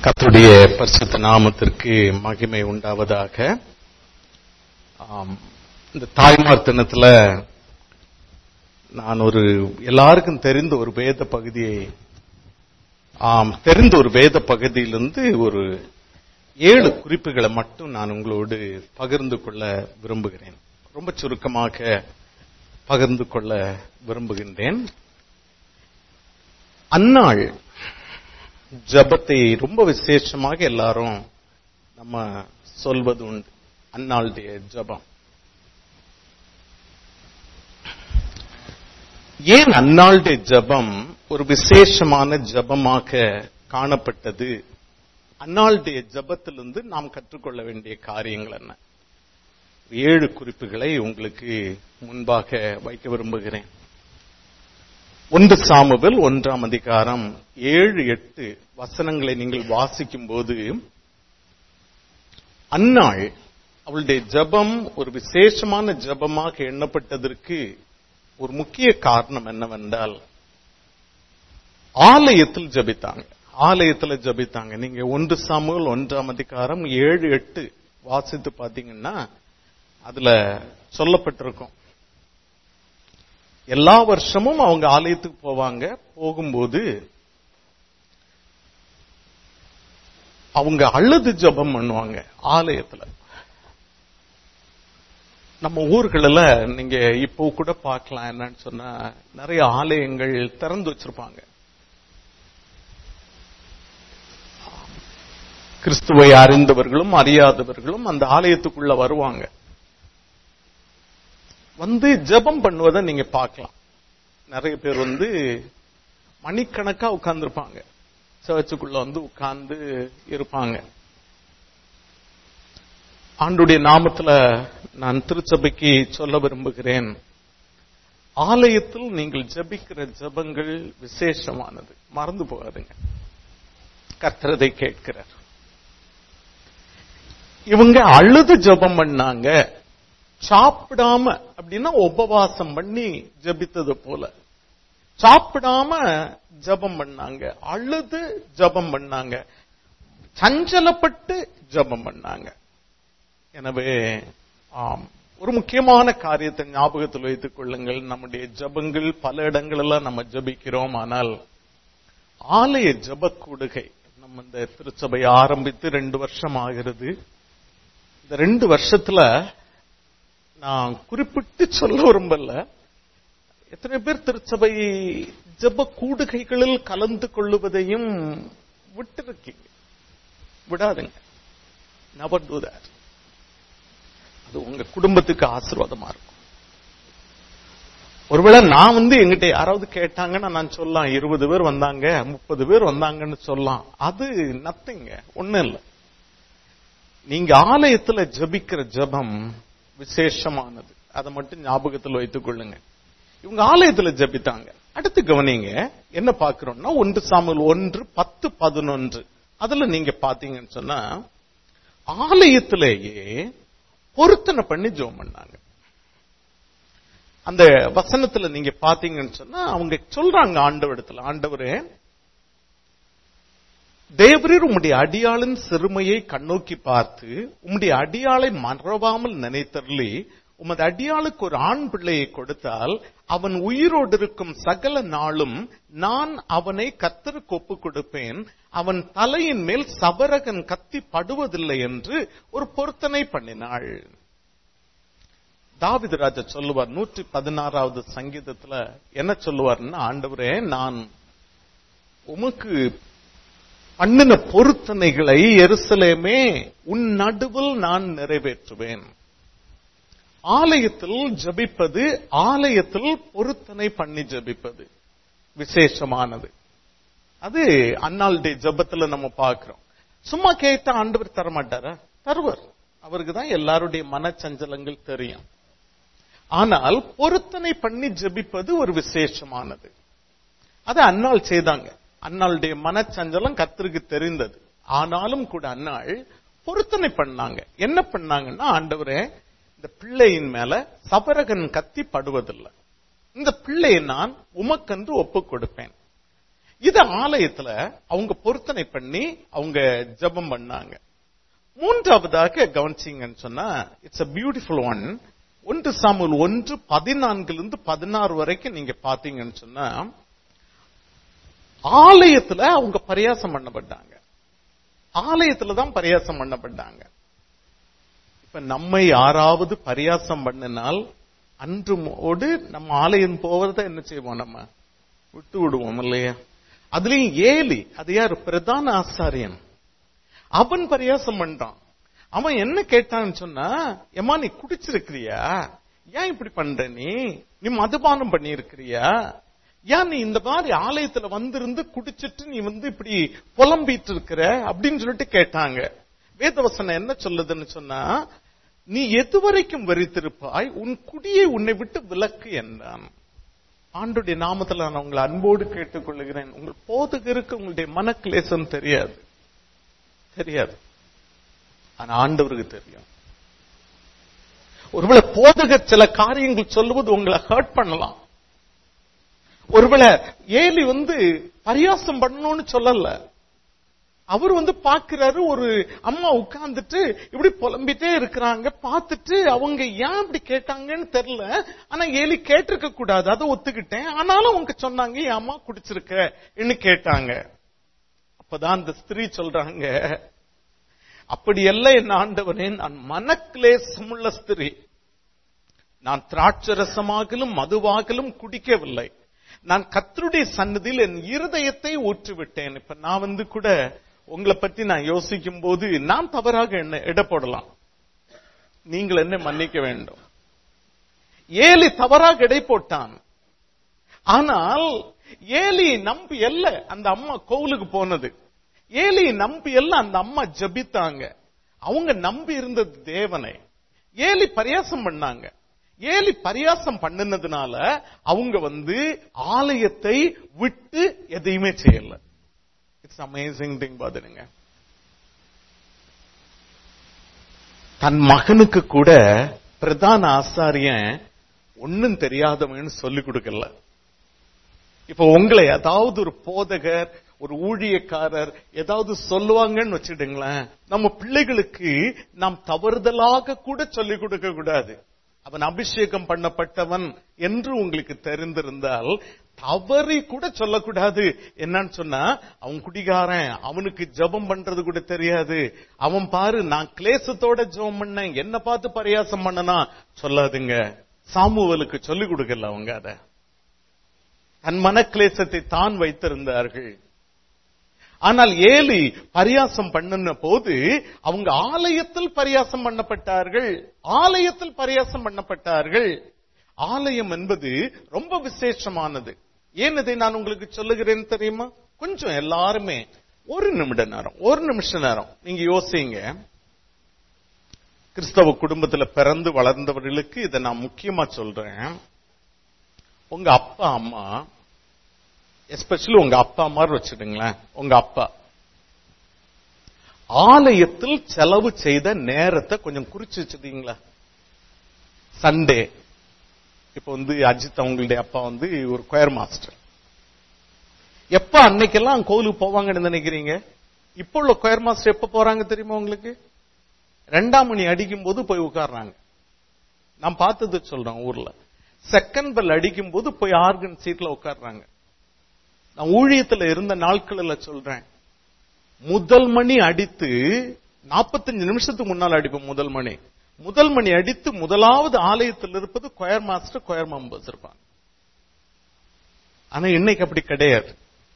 கர்த்தருடைய பரிசுத்த நாமத்திற்கு மகிமை உண்டாவதாக ஆம், இந்த தாய்மார் தினத்துல நான் ஒரு எல்லாருக்கும் தெரிந்த ஒரு வேத பகுதியை ஆம், தெரிந்த ஒரு வேத பகுதியிலிருந்து ஒரு ஏழு குறிப்புகளை மட்டும் நான் உங்களோடு பகிர்ந்து கொள்ள விரும்புகிறேன் ரொம்ப சுருக்கமாக பகிர்ந்து கொள்ள விரும்புகின்றேன் அந்நாள் ஜபத்தை ரொம்ப விசேஷமாக எல்லாரும் நம்ம சொல்வது உண்டு அந்நாளுடைய ஜபம் ஏன் அந்நாளுடைய ஜபம் ஒரு விசேஷமான ஜபமாக காணப்பட்டது அந்நாளுடைய ஜபத்திலிருந்து நாம் கற்றுக்கொள்ள வேண்டிய காரியங்கள் என்ன ஏழு குறிப்புகளை உங்களுக்கு முன்பாக வைக்க விரும்புகிறேன் ஒன்று சாமுவேல் ஒன்றாம் அதிகாரம் ஏழு எட்டு வசனங்களை நீங்கள் வாசிக்கும் போது அந்நாள் அவளுடைய ஜபம் ஒரு விசேஷமான ஜபமாக எண்ணப்பட்டதற்கு ஒரு முக்கிய காரணம் என்னவென்றால் ஆலயத்தில் ஜபித்தாங்க ஆலயத்தில் ஜபித்தாங்க நீங்க ஒன்று சாமுவேல் ஒன்றாம் அதிகாரம் ஏழு எட்டு வாசித்து பாத்தீங்கன்னா அதுல சொல்லப்பட்டிருக்கும் எல்லா வருஷமும் அவங்க ஆலயத்துக்கு போவாங்க போகும்போது அவங்க அழுது ஜபம் பண்ணுவாங்க ஆலயத்துல நம்ம ஊர்கள்ல நீங்க இப்போ கூட பார்க்கலாம் என்னன்னு சொன்னா நிறைய ஆலயங்கள் திறந்து வச்சிருப்பாங்க கிறிஸ்துவை அறிந்தவர்களும் அறியாதவர்களும் அந்த ஆலயத்துக்குள்ள வருவாங்க வந்து ஜெபம் பண்ணுவதை நீங்க பார்க்கலாம் நிறைய பேர் வந்து மணிக்கணக்கா உட்கார்ந்துருப்பாங்க சர்ச்சுக்குள்ள வந்து உட்கார்ந்து இருப்பாங்க ஆண்டுடைய நாமத்துல நான் திருச்சபைக்கு சொல்ல விரும்புகிறேன் ஆலயத்தில் நீங்கள் ஜெபிக்கிற ஜெபங்கள் விசேஷமானது மறந்து போகாதுங்க கர்த்தரதை கேட்கிறார் இவங்க அழுது ஜெபம் பண்ணாங்க சாப்பிடாம அப்படின்னா உபவாசம் பண்ணி ஜபித்தது போல சாப்பிடாம ஜபம் பண்ணாங்க அழுது ஜபம் பண்ணாங்க சஞ்சலப்பட்டு ஜபம் பண்ணாங்க எனவே ஆம் ஒரு முக்கியமான காரியத்தை ஞாபகத்தில் வைத்துக் கொள்ளுங்கள் நம்முடைய ஜபங்கள் பல இடங்களெல்லாம் நம்ம ஜபிக்கிறோம் ஆனால் ஆலய ஜப கூடுகை நம்ம இந்த திருச்சபை ஆரம்பித்து ரெண்டு வருஷம் ஆகிறது இந்த ரெண்டு வருஷத்துல நான் குறிப்பிட்டு சொல்ல விரும்பல எத்தனை பேர் திருச்சபை ஜப கூடுகைகளில் கலந்து கொள்ளுவதையும் விட்டிருக்கீங்க விடாதுங்க நவர் டூ தட் அது உங்க குடும்பத்துக்கு ஆசீர்வாதமா இருக்கும் ஒருவேளை நான் வந்து எங்கிட்ட யாராவது கேட்டாங்கன்னா நான் சொல்லலாம் இருபது பேர் வந்தாங்க முப்பது பேர் வந்தாங்கன்னு சொல்லலாம் அது நத்திங்க ஒண்ணும் இல்லை நீங்க ஆலயத்துல ஜபிக்கிற ஜபம் விசேஷமானது அதை மட்டும் ஞாபகத்தில் வைத்துக் கொள்ளுங்க இவங்க ஆலயத்துல ஜபித்தாங்க அடுத்து கவனிங்க என்ன பாக்குறோம்னா ஒன்று சாமல் ஒன்று பத்து பதினொன்று அதுல நீங்க பாத்தீங்கன்னு சொன்னா ஆலயத்திலேயே பொருத்தனை பண்ணி ஜோம் பண்ணாங்க அந்த வசனத்துல நீங்க பாத்தீங்கன்னு சொன்னா அவங்க சொல்றாங்க ஆண்டவரிடத்துல ஆண்டவரே தேவரீர் உம்முடைய அடியாளின் சிறுமையை கண்ணோக்கி பார்த்து உம்முடைய அடியாளை மறவாமல் நினைத்தருளி உமது அடியாளுக்கு ஒரு ஆண் பிள்ளையை கொடுத்தால் அவன் உயிரோடு இருக்கும் சகல நாளும் நான் அவனை கத்தருக்கு ஒப்புக் கொடுப்பேன் அவன் தலையின் மேல் சபரகன் கத்தி படுவதில்லை என்று ஒரு பொருத்தனை பண்ணினாள் தாவிது ராஜா சொல்லுவார் நூற்றி பதினாறாவது சங்கீதத்துல என்ன சொல்லுவார்னா ஆண்டவரே நான் உமக்கு பண்ணின பொருத்தனைகளை எருசலேமே உன் நடுவில் நான் நிறைவேற்றுவேன் ஆலயத்தில் ஜபிப்பது ஆலயத்தில் பொருத்தனை பண்ணி ஜபிப்பது விசேஷமானது அது அன்னாளுடைய ஜபத்துல நம்ம பார்க்கிறோம் சும்மா கேட்ட ஆண்டவர் தரமாட்டாரா தருவர் அவருக்கு தான் எல்லாருடைய மனச்சஞ்சலங்கள் தெரியும் ஆனால் பொருத்தனை பண்ணி ஜபிப்பது ஒரு விசேஷமானது அது அன்னாள் செய்தாங்க அன்னாளுடைய மனச்சஞ்சலம் கத்திற்கு தெரிந்தது ஆனாலும் கூட அன்னாள் பொருத்தனை பண்ணாங்க என்ன பண்ணாங்கன்னா ஆண்டவரே இந்த பிள்ளையின் மேல சபரகன் கத்தி படுவதில்லை இந்த பிள்ளையை நான் உமக்கென்று ஒப்புக் கொடுப்பேன் இத ஆலயத்துல அவங்க பொருத்தனை பண்ணி அவங்க ஜெபம் பண்ணாங்க மூன்றாவதாக கவனிச்சிங்கன்னு சொன்னா இட்ஸ் a பியூட்டிஃபுல் ஒன் ஒன்று சாமுல் ஒன்று பதினான்குல இருந்து பதினாறு வரைக்கும் நீங்க பாத்தீங்கன்னு சொன்னா ஆலயத்துல அவங்க பரியாசம் பண்ணப்பட்டாங்க ஆலயத்துல தான் பரியாசம் பண்ணப்பட்டாங்க இப்ப நம்மை யாராவது பரியாசம் பண்ணினால் அன்றுமோடு நம்ம ஆலயம் போவதை என்ன செய்வோம் நம்ம விட்டு விடுவோம் இல்லையா அதுலயும் ஏலி அது யாரு பிரதான ஆசாரியன் அவன் பரியாசம் பண்றான் அவன் என்ன கேட்டான்னு சொன்னா ஏமா நீ குடிச்சிருக்கிறியா ஏன் இப்படி பண்ற நீ நீ மதுபானம் பண்ணி இருக்கிறியா ஏன் நீ இந்த மாதிரி ஆலயத்துல வந்திருந்து குடிச்சிட்டு நீ வந்து இப்படி புலம்பிட்டு இருக்கிற அப்படின்னு சொல்லிட்டு கேட்டாங்க வேதவசனம் என்ன சொல்லுதுன்னு சொன்னா நீ எதுவரைக்கும் வெறித்திருப்பாய் உன் குடியை உன்னை விட்டு விலக்கு என்றான் ஆண்டுடைய நாமத்துல நான் உங்களை அன்போடு கேட்டுக்கொள்கிறேன் உங்கள் போதுகருக்கு உங்களுடைய மனக்லேசம் தெரியாது தெரியாது ஆனா ஆண்டவருக்கு தெரியும் ஒருவேளை போதகர் சில காரியங்கள் சொல்லுவது உங்களை ஹர்ட் பண்ணலாம் ஒருவேளை ஏலி வந்து பரியாசம் பண்ணணும்னு சொல்லல அவர் வந்து பாக்குறாரு ஒரு அம்மா உட்கார்ந்துட்டு இப்படி புலம்பிட்டே இருக்கிறாங்க பார்த்துட்டு அவங்க ஏன் இப்படி கேட்டாங்கன்னு தெரியல ஆனா ஏலி கேட்டிருக்க கூடாது அதை ஒத்துக்கிட்டேன் ஆனாலும் அவங்க சொன்னாங்க என் அம்மா குடிச்சிருக்க கேட்டாங்க அப்பதான் அந்த ஸ்திரீ சொல்றாங்க அப்படியல்ல என் ஆண்டவனே நான் மனக்லேசமுள்ள ஸ்திரீ நான் திராட்சரசமாகலும் மதுவாகலும் குடிக்கவில்லை நான் கத்தருடைய சன்னதியில் என் இருதயத்தை ஊற்றுவிட்டேன் இப்ப நான் வந்து கூட உங்களை பத்தி நான் யோசிக்கும் போது நான் தவறாக என்ன இடப்படலாம் நீங்கள் என்ன மன்னிக்க வேண்டும் ஏலி தவறாக எடை போட்டான் ஆனால் ஏலி நம்பி அல்ல அந்த அம்மா கோவிலுக்கு போனது ஏலி நம்பி அல்ல அந்த அம்மா ஜபித்தாங்க அவங்க நம்பி இருந்தது தேவனை ஏலி பரியாசம் பண்ணாங்க ஏலி பரியாசம் பண்ணினதுனால அவங்க வந்து ஆலயத்தை விட்டு எதையுமே செய்யல இட்ஸ் அமேசிங் திங் பாத்துருங்க தன் மகனுக்கு கூட பிரதான ஆசாரியன் ஒன்னும் தெரியாதவன்னு சொல்லிக் கொடுக்கல இப்ப உங்களை ஏதாவது ஒரு போதகர் ஒரு ஊழியக்காரர் ஏதாவது சொல்லுவாங்கன்னு வச்சுடுங்களேன் நம்ம பிள்ளைகளுக்கு நாம் தவறுதலாக கூட சொல்லிக் கொடுக்க கூடாது அவன் அபிஷேகம் பண்ணப்பட்டவன் என்று உங்களுக்கு தெரிந்திருந்தால் தவறி கூட சொல்லக்கூடாது என்னன்னு சொன்னா அவன் குடிகாரன் அவனுக்கு ஜபம் பண்றது கூட தெரியாது அவன் பாரு நான் கிளேசத்தோட ஜபம் பண்ணேன் என்ன பார்த்து பரியாசம் பண்ணனா சொல்லாதுங்க சாமுவலுக்கு சொல்லிக் கொடுக்கல அவங்க அத தன் மனக்லேசத்தை தான் வைத்திருந்தார்கள் ஆனால் ஏலி பரியாசம் பண்ணின போது அவங்க ஆலயத்தில் பரியாசம் பண்ணப்பட்டார்கள் ஆலயத்தில் பரியாசம் பண்ணப்பட்டார்கள் ஆலயம் என்பது ரொம்ப விசேஷமானது ஏன் இதை நான் உங்களுக்கு சொல்லுகிறேன் தெரியுமா கொஞ்சம் எல்லாருமே ஒரு நிமிட நேரம் ஒரு நிமிஷ நேரம் நீங்க யோசிங்க கிறிஸ்தவ குடும்பத்துல பிறந்து வளர்ந்தவர்களுக்கு இதை நான் முக்கியமா சொல்றேன் உங்க அப்பா அம்மா எஸ்பெஷலி உங்க அப்பா மாதிரி வச்சுடுங்களேன் உங்க அப்பா ஆலயத்தில் செலவு செய்த நேரத்தை கொஞ்சம் குறிச்சு வச்சுட்டீங்களா சண்டே இப்ப வந்து அஜித் அவங்களுடைய அப்பா வந்து ஒரு கொயர் மாஸ்டர் எப்ப அன்னைக்கெல்லாம் கோவிலுக்கு போவாங்கன்னு நினைக்கிறீங்க இப்போ உள்ள கொயர் மாஸ்டர் எப்ப போறாங்க தெரியுமா உங்களுக்கு ரெண்டாம் மணி அடிக்கும் போது போய் உட்கார்றாங்க நான் பார்த்தது சொல்றேன் ஊர்ல செகண்ட் பெல் அடிக்கும் போது போய் ஆர்கன் சீட்ல உட்கார்றாங்க நான் ஊழியத்துல இருந்த நாட்களில் சொல்றேன் முதல் மணி அடித்து நாற்பத்தஞ்சு நிமிஷத்துக்கு முன்னால் அடிப்போம் முதல் மணி முதல் மணி அடித்து முதலாவது ஆலயத்தில் இருப்பது கொயர் மாஸ்டர் கொயர் மெம்பர்ஸ் இருப்பாங்க ஆனா இன்னைக்கு அப்படி கிடையாது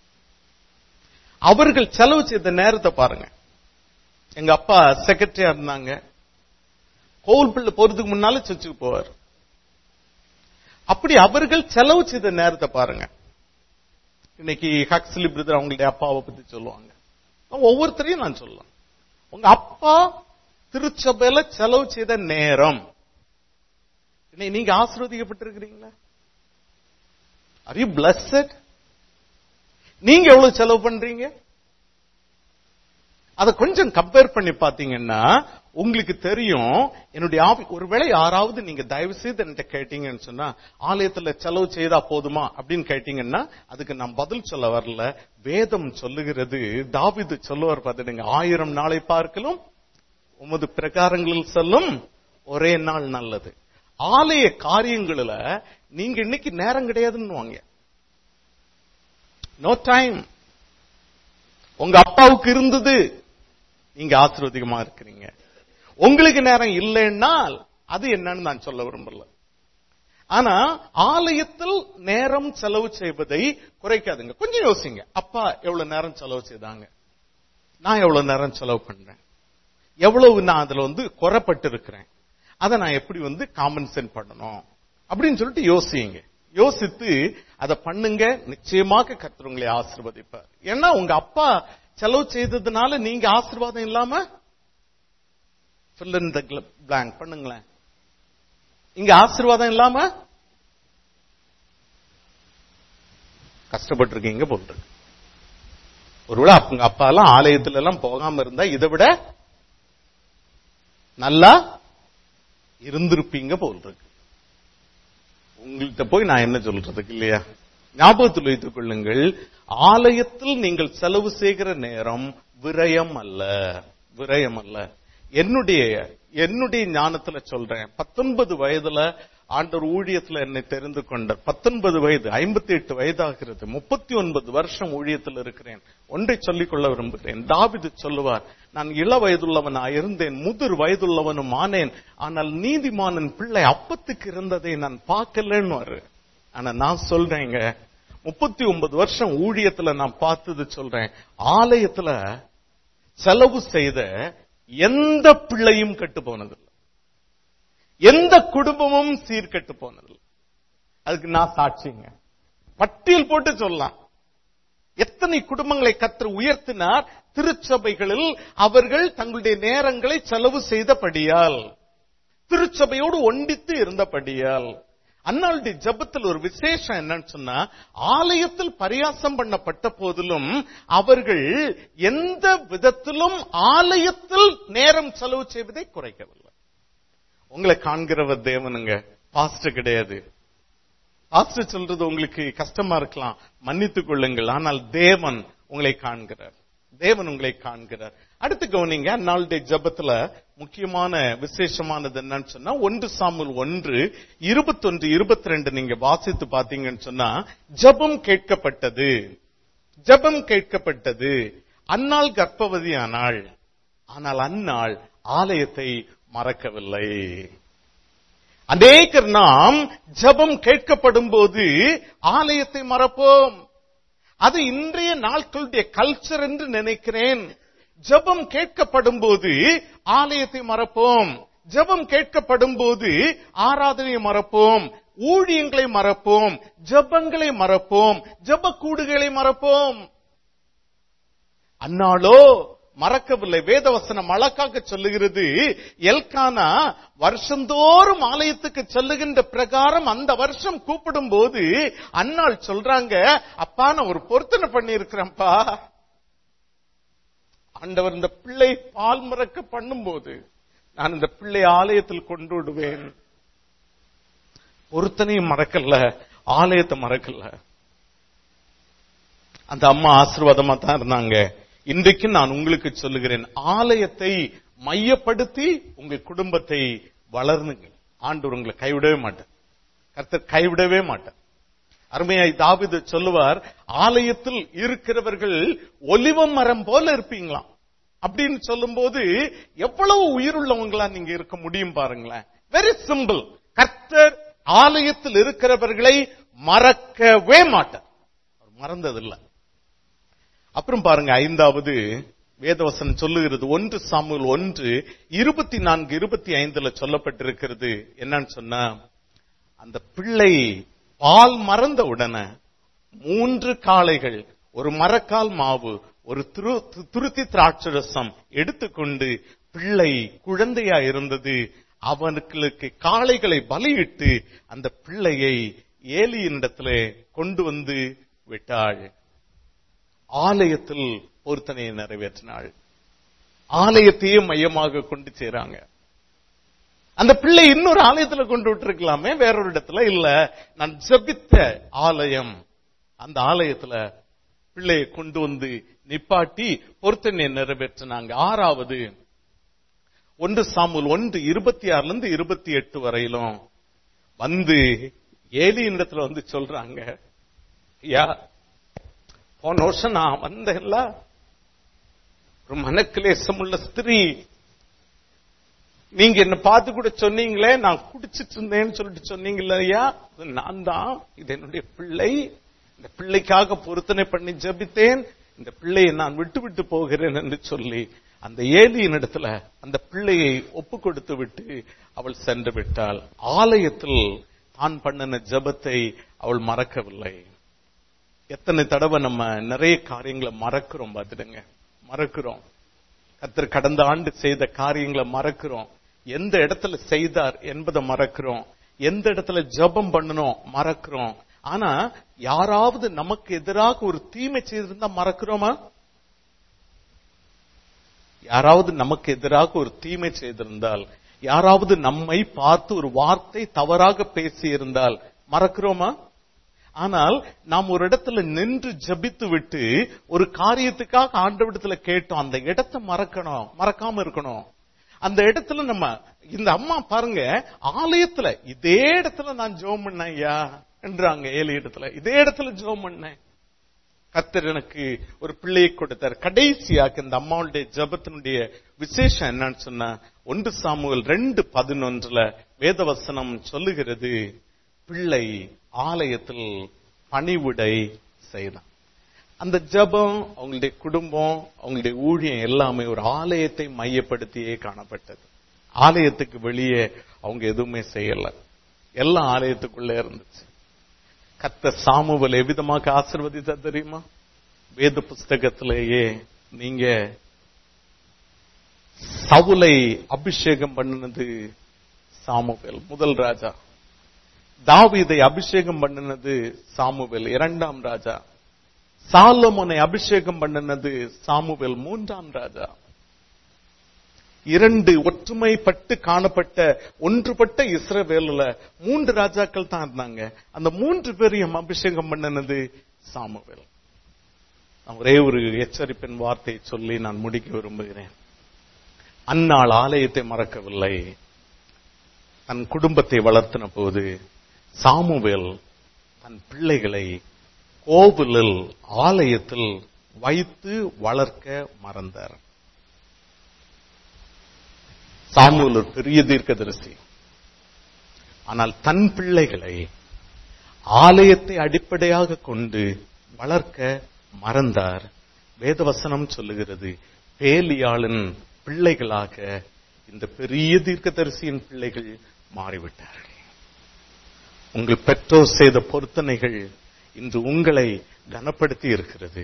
அவர்கள் செலவு செய்த நேரத்தை பாருங்க எங்க அப்பா செக்ரட்டரியா இருந்தாங்க கோவில் பிள்ளை போறதுக்கு முன்னால சர்ச்சுக்கு போவார் அப்படி அவர்கள் செலவு செய்த நேரத்தை பாருங்க இன்னைக்கு ஹக்ஸ்லி பிரதர் அவங்களுடைய அப்பாவை பத்தி சொல்லுவாங்க ஒவ்வொருத்தரையும் நான் சொல்லலாம் உங்க அப்பா திருச்சபையில செலவு செய்த நேரம் நீங்க ஆசிர்வதிக்கப்பட்டிருக்கிறீங்களா ஆர் யூ பிளஸட் நீங்க எவ்வளவு செலவு பண்றீங்க அதை கொஞ்சம் கம்பேர் பண்ணி பாத்தீங்கன்னா உங்களுக்கு தெரியும் என்னுடைய ஆவி ஒருவேளை யாராவது நீங்க தயவு செய்து என்கிட்ட கேட்டீங்கன்னு சொன்னா ஆலயத்துல செலவு செய்தா போதுமா அப்படின்னு கேட்டீங்கன்னா அதுக்கு நான் பதில் சொல்ல வரல வேதம் சொல்லுகிறது தாவிது சொல்லுவார் பார்த்துடுங்க ஆயிரம் நாளை பார்க்கலும் உமது பிரகாரங்களில் செல்லும் ஒரே நாள் நல்லது ஆலய காரியங்களில நீங்க இன்னைக்கு நேரம் கிடையாதுன்னு வாங்க நோ டைம் உங்க அப்பாவுக்கு இருந்தது நீங்க ஆசிர்வதிகமா இருக்கிறீங்க உங்களுக்கு நேரம் இல்லைன்னால் அது என்னன்னு நான் சொல்ல விரும்பல ஆனா ஆலயத்தில் நேரம் செலவு செய்வதை குறைக்காதுங்க கொஞ்சம் யோசிங்க அப்பா எவ்வளவு நேரம் செலவு செய்தாங்க நான் எவ்வளவு நேரம் செலவு பண்றேன் எவ்வளவு நான் அதுல வந்து குறைப்பட்டு இருக்கிறேன் அதை நான் எப்படி வந்து காம்பன்சேட் பண்ணணும் அப்படின்னு சொல்லிட்டு யோசிங்க யோசித்து அதை பண்ணுங்க நிச்சயமாக கர்த்தர் உங்களை ஆசிர்வதிப்பார் ஏன்னா உங்க அப்பா செலவு செய்ததுனால நீங்க ஆசீர்வாதம் இல்லாம fill in the blank பண்ணுங்களேன் இங்க ஆசீர்வாதம் இல்லாம கஷ்டப்பட்டிருக்கீங்க போட்டு ஒருவேளை உங்க அப்பா எல்லாம் ஆலயத்துல எல்லாம் போகாம இருந்தா இதை விட நல்லா இருந்திருப்பீங்க போல் இருக்கு உங்கள்கிட்ட போய் நான் என்ன சொல்றதுக்கு இல்லையா ஞாபகத்தில் வைத்துக் கொள்ளுங்கள் ஆலயத்தில் நீங்கள் செலவு செய்கிற நேரம் விரயம் அல்ல விரயம் அல்ல என்னுடைய என்னுடைய ஞானத்துல சொல்றேன் பத்தொன்பது வயதுல ஆண்டவர் ஊழியத்துல என்னை தெரிந்து கொண்டார் பத்தொன்பது வயது ஐம்பத்தி எட்டு வயதாகிறது முப்பத்தி ஒன்பது வருஷம் ஊழியத்தில் இருக்கிறேன் ஒன்றை சொல்லிக் கொள்ள விரும்புகிறேன் தாவிது சொல்லுவார் நான் இள வயதுள்ளவனா இருந்தேன் முதிர் வயதுள்ளவனும் ஆனேன் ஆனால் நீதிமானன் பிள்ளை அப்பத்துக்கு இருந்ததை நான் பார்க்கலன்னு ஆனா நான் சொல்றேங்க முப்பத்தி ஒன்பது வருஷம் ஊழியத்துல நான் பார்த்தது சொல்றேன் ஆலயத்துல செலவு செய்த எந்த பிள்ளையும் கெட்டு போனதில்லை எந்த குடும்பமும் சீர்கெட்டு போனதில்லை அதுக்கு நான் சாட்சிங்க பட்டியல் போட்டு சொல்லலாம் எத்தனை குடும்பங்களை கற்று உயர்த்தினார் திருச்சபைகளில் அவர்கள் தங்களுடைய நேரங்களை செலவு செய்தபடியால் திருச்சபையோடு ஒண்டித்து இருந்தபடியால் அன்னாளுடைய ஜபத்தில் ஒரு விசேஷம் என்னன்னு சொன்னா ஆலயத்தில் பரியாசம் பண்ணப்பட்ட போதிலும் அவர்கள் எந்த விதத்திலும் ஆலயத்தில் நேரம் செலவு செய்வதை குறைக்கவில்லை உங்களை காண்கிறவர் தேவனுங்க பாஸ்ட் கிடையாது பாஸ்ட் சொல்றது உங்களுக்கு கஷ்டமா இருக்கலாம் மன்னித்துக் கொள்ளுங்கள் ஆனால் தேவன் உங்களை காண்கிறார் தேவன் உங்களை காண்கிறார் அடுத்து கவனிங்க நாளுடைய ஜபத்துல முக்கியமான விசேஷமானது என்னன்னு சொன்னா ஒன்று சாமுல் ஒன்று இருபத்தொன்று இருபத்தி ரெண்டு நீங்க வாசித்து பாத்தீங்கன்னு சொன்னா ஜபம் கேட்கப்பட்டது ஜபம் கேட்கப்பட்டது அன்னாள் கர்ப்பவதி ஆனாள் ஆனால் அந்நாள் ஆலயத்தை மறக்கவில்லை அநேகர் நாம் ஜபம் கேட்கப்படும் போது ஆலயத்தை மறப்போம் அது இன்றைய நாட்களுடைய கல்ச்சர் என்று நினைக்கிறேன் ஜபம் கேட்கப்படும் போது ஆலயத்தை மறப்போம் ஜபம் கேட்கப்படும் போது ஆராதனையை மறப்போம் ஊழியங்களை மறப்போம் ஜபங்களை மறப்போம் ஜப கூடுகளை மறப்போம் அந்நாளோ மறக்கவில்லை வேதவசனம் அழகாக சொல்லுகிறது எல்கானா வருஷந்தோறும் ஆலயத்துக்கு செல்லுகின்ற பிரகாரம் அந்த வருஷம் கூப்பிடும் போது அன்னாள் சொல்றாங்க அப்பா நான் ஒரு பொருத்தனை பண்ணி இருக்கிறேன்ப்பா ஆண்டவர் இந்த பிள்ளை பால் மறக்க பண்ணும்போது நான் இந்த பிள்ளை ஆலயத்தில் கொண்டு விடுவேன் பொருத்தனையும் மறக்கல ஆலயத்தை மறக்கல அந்த அம்மா ஆசீர்வாதமா தான் இருந்தாங்க இன்றைக்கு நான் உங்களுக்கு சொல்லுகிறேன் ஆலயத்தை மையப்படுத்தி உங்க குடும்பத்தை வளர்ந்துங்க ஆண்டவர் உங்களை கைவிடவே மாட்டார் கர்த்தர் கைவிடவே மாட்டார் அருமையாய் தாவிது சொல்லுவார் ஆலயத்தில் இருக்கிறவர்கள் ஒலிவ மரம் போல இருப்பீங்களாம் அப்படின்னு சொல்லும்போது எவ்வளவு உயிருள்ளவங்களா நீங்க இருக்க முடியும் பாருங்களேன் வெரி சிம்பிள் கர்த்தர் ஆலயத்தில் இருக்கிறவர்களை மறக்கவே மாட்டார் மறந்ததில்லை அப்புறம் பாருங்க ஐந்தாவது வேதவசனம் சொல்லுகிறது ஒன்று சாமுல் ஒன்று இருபத்தி நான்கு இருபத்தி ஐந்துல சொல்லப்பட்டிருக்கிறது என்னன்னு சொன்னா அந்த பிள்ளை பால் மறந்த உடனே மூன்று காளைகள் ஒரு மரக்கால் மாவு ஒரு துரு துருத்தி திராட்சரசம் எடுத்துக்கொண்டு பிள்ளை குழந்தையா இருந்தது அவனுக்கு காளைகளை பலியிட்டு அந்த பிள்ளையை ஏலியினிடத்திலே கொண்டு வந்து விட்டாள் ஆலயத்தில் பொருத்தனையை நிறைவேற்றினாள் ஆலயத்தையே மையமாக கொண்டு செய்றாங்க அந்த பிள்ளை இன்னொரு ஆலயத்துல கொண்டு விட்டுருக்கலாமே வேறொரு இடத்துல இல்ல நான் ஜபித்த ஆலயம் அந்த ஆலயத்துல பிள்ளையை கொண்டு வந்து நிப்பாட்டி பொருத்தனையை நிறைவேற்றினாங்க ஆறாவது ஒன்று சாமுல் ஒன்று இருபத்தி ஆறுல இருந்து இருபத்தி எட்டு வரையிலும் வந்து ஏலியின் இடத்துல வந்து சொல்றாங்க ஐயா போன வருஷம் நான் வந்தேன்ல ஒரு மனக்கிலேசம் உள்ள ஸ்திரீ நீங்க என்ன பார்த்து கூட சொன்னீங்களே நான் குடிச்சிட்டு இருந்தேன்னு சொல்லிட்டு சொன்னீங்களே ஐயா அது நான் தான் இது என்னுடைய பிள்ளை இந்த பிள்ளைக்காக பொருத்தனை பண்ணி ஜபித்தேன் இந்த பிள்ளையை நான் விட்டு விட்டு போகிறேன் என்று சொல்லி அந்த ஏலியின் இடத்துல அந்த பிள்ளையை ஒப்பு கொடுத்து விட்டு அவள் சென்று விட்டாள் ஆலயத்தில் தான் பண்ணின ஜபத்தை அவள் மறக்கவில்லை எத்தனை தடவை நம்ம நிறைய காரியங்களை மறக்கிறோம் பார்த்துடுங்க மறக்கிறோம் கத்தர் கடந்த ஆண்டு செய்த காரியங்களை மறக்கிறோம் எந்த இடத்துல செய்தார் என்பதை மறக்கிறோம் எந்த இடத்துல ஜபம் பண்ணணும் மறக்கிறோம் ஆனா யாராவது நமக்கு எதிராக ஒரு தீமை செய்திருந்தா மறக்கிறோமா யாராவது நமக்கு எதிராக ஒரு தீமை செய்திருந்தால் யாராவது நம்மை பார்த்து ஒரு வார்த்தை தவறாக பேசியிருந்தால் மறக்கிறோமா ஆனால் நாம் ஒரு இடத்துல நின்று ஜபித்து விட்டு ஒரு காரியத்துக்காக ஆண்டவிடத்துல கேட்டோம் அந்த இடத்தை மறக்கணும் மறக்காம இருக்கணும் அந்த இடத்துல நம்ம இந்த அம்மா பாருங்க ஆலயத்துல இதே இடத்துல நான் ஜோம் பண்ணேன் ஐயா என்றாங்க ஏழு இடத்துல இதே இடத்துல ஜோம் பண்ணேன் கத்தர் எனக்கு ஒரு பிள்ளையை கொடுத்தார் கடைசியாக இந்த அம்மாவுடைய ஜபத்தினுடைய விசேஷம் என்னன்னு சொன்னா ஒன்று சாமுவல் ரெண்டு பதினொன்றுல வேதவசனம் சொல்லுகிறது பிள்ளை ஆலயத்தில் பணிவுடை செய்தான் அந்த ஜபம் அவங்களுடைய குடும்பம் அவங்களுடைய ஊழியம் எல்லாமே ஒரு ஆலயத்தை மையப்படுத்தியே காணப்பட்டது ஆலயத்துக்கு வெளியே அவங்க எதுவுமே செய்யல எல்லாம் ஆலயத்துக்குள்ளே இருந்துச்சு கத்த சாமுவல் எவ்விதமாக ஆசிர்வதித்தா தெரியுமா வேத புஸ்தகத்திலேயே நீங்க சவுலை அபிஷேகம் பண்ணினது சாமுவேல் முதல் ராஜா தாவீதை அபிஷேகம் பண்ணினது சாமுவேல் இரண்டாம் ராஜா சாலமோனை அபிஷேகம் பண்ணினது சாமுவேல் மூன்றாம் ராஜா இரண்டு ஒற்றுமைப்பட்டு காணப்பட்ட ஒன்றுபட்ட இஸ்ரவேல்ல மூன்று ராஜாக்கள் தான் இருந்தாங்க அந்த மூன்று பேரையும் அபிஷேகம் பண்ணினது சாமுவேல் நான் ஒரே ஒரு எச்சரிப்பின் வார்த்தையை சொல்லி நான் முடிக்க விரும்புகிறேன் அந்நாள் ஆலயத்தை மறக்கவில்லை தன் குடும்பத்தை வளர்த்தின போது சாமுவேல் தன் பிள்ளைகளை கோவிலில் ஆலயத்தில் வைத்து வளர்க்க மறந்தார் சாமுவேல் ஒரு பெரிய தீர்க்கதரிசி ஆனால் தன் பிள்ளைகளை ஆலயத்தை அடிப்படையாக கொண்டு வளர்க்க மறந்தார் வேதவசனம் சொல்லுகிறது பேலியாளின் பிள்ளைகளாக இந்த பெரிய தீர்க்கதரிசியின் பிள்ளைகள் மாறிவிட்டார்கள் உங்கள் பெற்றோர் செய்த பொருத்தனைகள் இன்று உங்களை கனப்படுத்தி இருக்கிறது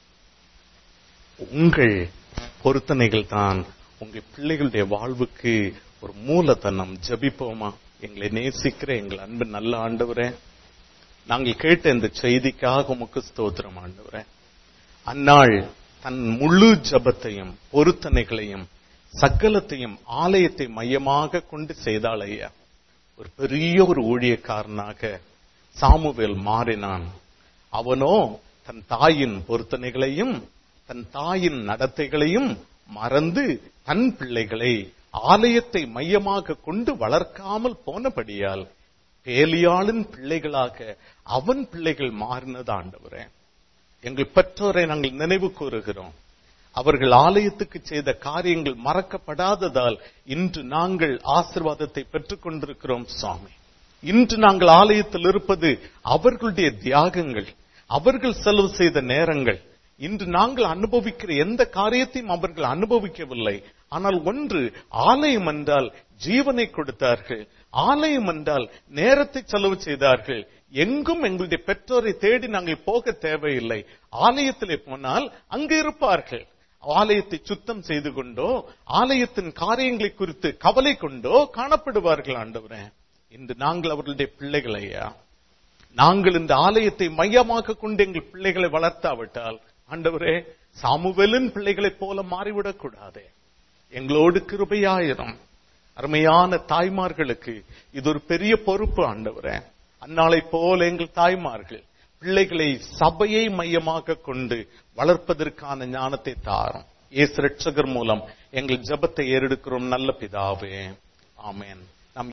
உங்கள் பொருத்தனைகள் தான் உங்கள் பிள்ளைகளுடைய வாழ்வுக்கு ஒரு மூலதனம் ஜபிப்போமா எங்களை நேசிக்கிற எங்கள் அன்பு நல்ல ஆண்டவரே நாங்கள் கேட்ட இந்த செய்திக்காக உமக்கு ஸ்தோத்திரம் ஆண்டவரே அந்நாள் தன் முழு ஜபத்தையும் பொருத்தனைகளையும் சகலத்தையும் ஆலயத்தை மையமாக கொண்டு செய்தாள் ஐயா ஒரு பெரிய ஒரு ஊழியக்காரனாக சாமுவேல் மாறினான் அவனோ தன் தாயின் பொருத்தனைகளையும் தன் தாயின் நடத்தைகளையும் மறந்து தன் பிள்ளைகளை ஆலயத்தை மையமாக கொண்டு வளர்க்காமல் போனபடியால் பேலியாளின் பிள்ளைகளாக அவன் பிள்ளைகள் மாறினது ஆண்டவரே எங்கள் பெற்றோரை நாங்கள் நினைவு கூறுகிறோம் அவர்கள் ஆலயத்துக்கு செய்த காரியங்கள் மறக்கப்படாததால் இன்று நாங்கள் ஆசிர்வாதத்தை பெற்றுக் கொண்டிருக்கிறோம் சுவாமி இன்று நாங்கள் ஆலயத்தில் இருப்பது அவர்களுடைய தியாகங்கள் அவர்கள் செலவு செய்த நேரங்கள் இன்று நாங்கள் அனுபவிக்கிற எந்த காரியத்தையும் அவர்கள் அனுபவிக்கவில்லை ஆனால் ஒன்று ஆலயம் என்றால் ஜீவனை கொடுத்தார்கள் ஆலயம் என்றால் நேரத்தை செலவு செய்தார்கள் எங்கும் எங்களுடைய பெற்றோரை தேடி நாங்கள் போக தேவையில்லை ஆலயத்திலே போனால் அங்கு இருப்பார்கள் ஆலயத்தை சுத்தம் செய்து கொண்டோ ஆலயத்தின் காரியங்களை குறித்து கவலை கொண்டோ காணப்படுவார்கள் ஆண்டவரே இன்று நாங்கள் அவர்களுடைய பிள்ளைகளையா நாங்கள் இந்த ஆலயத்தை மையமாக கொண்டு எங்கள் பிள்ளைகளை வளர்த்தாவிட்டால் ஆண்டவரே சாமுவேலின் பிள்ளைகளைப் போல மாறிவிடக் கூடாது எங்களோடு கிருபையாயிரும் அருமையான தாய்மார்களுக்கு இது ஒரு பெரிய பொறுப்பு ஆண்டவரே அந்நாளை போல எங்கள் தாய்மார்கள் பிள்ளைகளை சபையை மையமாக கொண்டு வளர்ப்பதற்கான ஞானத்தை தாரும் இயேசு ரட்சகர் மூலம் எங்கள் ஜெபத்தை ஏறெடுக்கிறோம் நல்ல பிதாவே ஆமென்